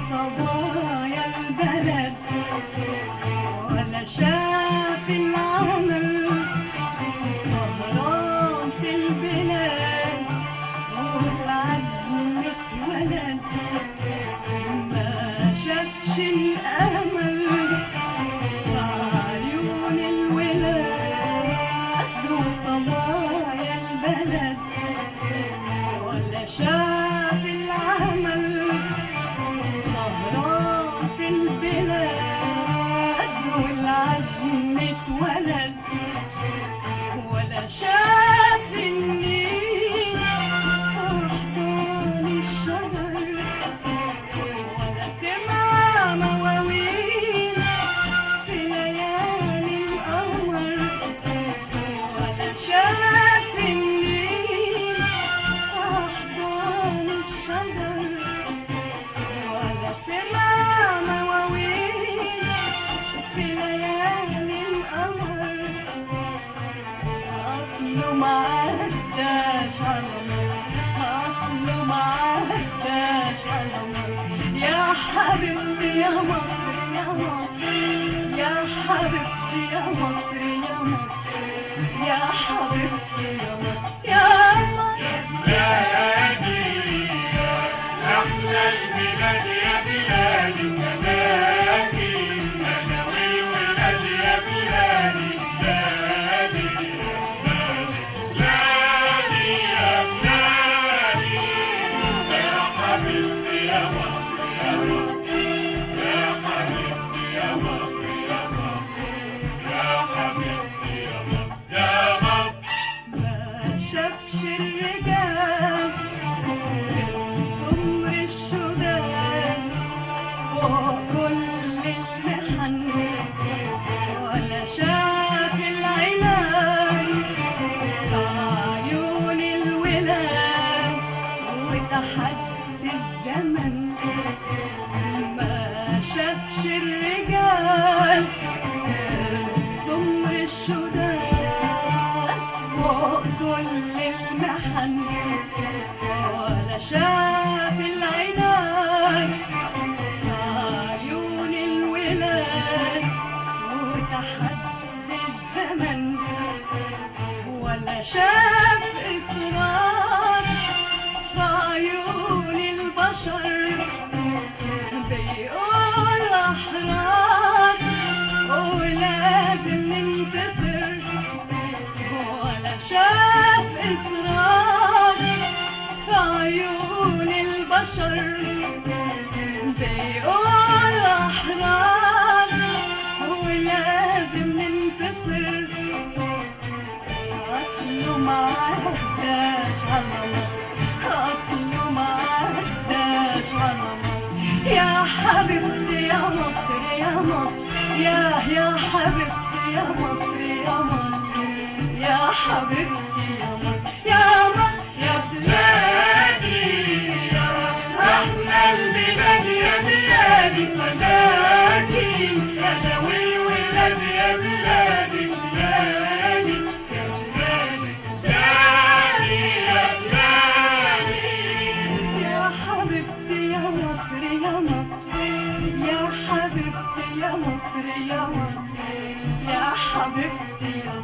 وصبايا البلد ولا شاف العمل سهران في البلاد والعزم اتولد ما شافش الامل بعيون الولاد وصبايا البلد ولا شاف العمل سهران في البلاد والعزم اتولد ولا شاف النيل وحضان الشجر ولا سمع مواويل في ليالي القمر ولا شاف النيل وحضان الشجر ولا سمع مواويل في ليالي القمر أصله ما عداش على مصر أصله ما عداش على مصر يا حبيبتي يا مصر يا مصر يا حبيبتي يا مصر يا مصر يا حبيبتي يا مصر يا مصر أحلى البلاد يا بلادي فداكي أنا والولاد يا بلادي بلادي بلادي يا بلادي يا حبيبتي يا مصر يا مصر يا حبيبتي يا مصر يا مصر يا حبيبتي يا مصر يا مصر ما شافش الرجال السمر الشداد فوق كل المحن ولا شاف العنان في عيون الولاد وتحدي الزمن ما شافش الرجال السمر الشداد فوق كل المحن ولا شاف العنان في عيون الولاد وتحدي الزمن ولا شاف إصرار في عيون البشر بيقول أحرار ولازم ننتصر ولا شاف إصرار في عيون البشر بيقول أحرار ولازم ننتصر أصله ما عداش على مصر أصله ما عداش على مصر يا حبيبتي يا مصر يا مصر يا يا حبيبتي يا مصر يا مصر يا حبيبتي يا مصر يا مصر يا بلادي يا أحلى البلاد يا بلادي فداكي أنا والولاد يا بلادي بلادي يا بلادي بلادي يا بلادي يا حبيبتي يا مصر يا مصر يا حبيبتي يا مصر يا مصر يا حبيبتي يا